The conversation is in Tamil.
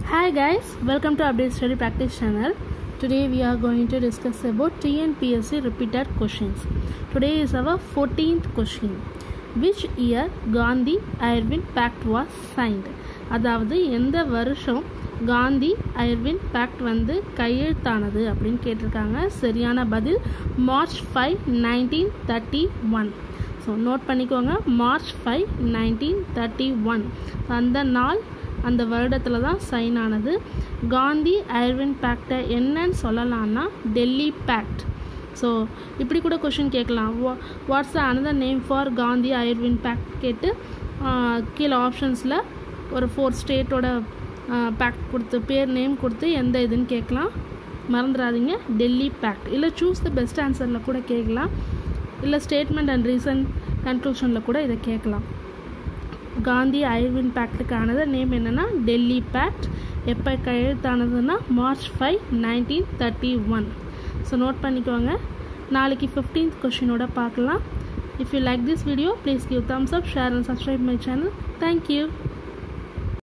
Hi guys, welcome to Update Study Practice channel. Today we are going to discuss about TNPSC repeated questions. Today is our 14th question. Which year Gandhi Irwin Pact was signed? அதாவது எந்த வருஷம் காந்தி ஐர்வின் பேக்ட் வந்து கையெழுத்தானது அப்படின்னு கேட்டிருக்காங்க சரியான பதில் March five nineteen thirty one so note பண்ணிக்கோங்க March five nineteen thirty one அந்த நாள் அந்த வருடத்தில் தான் சைன் ஆனது காந்தி ஐர்வின் பேக்டை என்னன்னு சொல்லலாம்னா டெல்லி பேக்ட் ஸோ இப்படி கூட கொஷின் கேட்கலாம் what's another name for Gandhi Irwin pact கேட்டு கீழே ஆப்ஷன்ஸில் ஒரு ஃபோர் ஸ்டேட்டோட பேக்ட் கொடுத்து பேர் நேம் கொடுத்து எந்த இதுன்னு கேட்கலாம் மறந்துடாதீங்க டெல்லி பேக்ட் இல்லை சூஸ் த பெஸ்ட் ஆன்சரில் கூட கேட்கலாம் இல்லை ஸ்டேட்மெண்ட் அண்ட் ரீசன் கன்க்ளூஷனில் கூட இதை கேட்கலாம் காந்தி ஐர்வின் பேக்டுக்கானது நேம் என்னென்னா டெல்லி பேக்ட் எப்போ கையெழுத்தானதுன்னா March five nineteen thirty one so note பண்ணிக்கோங்க நாளைக்கு ஃபிஃப்டீன்த் கொஷினோட பார்க்கலாம் if you like this video please give thumbs up share and subscribe my channel thank you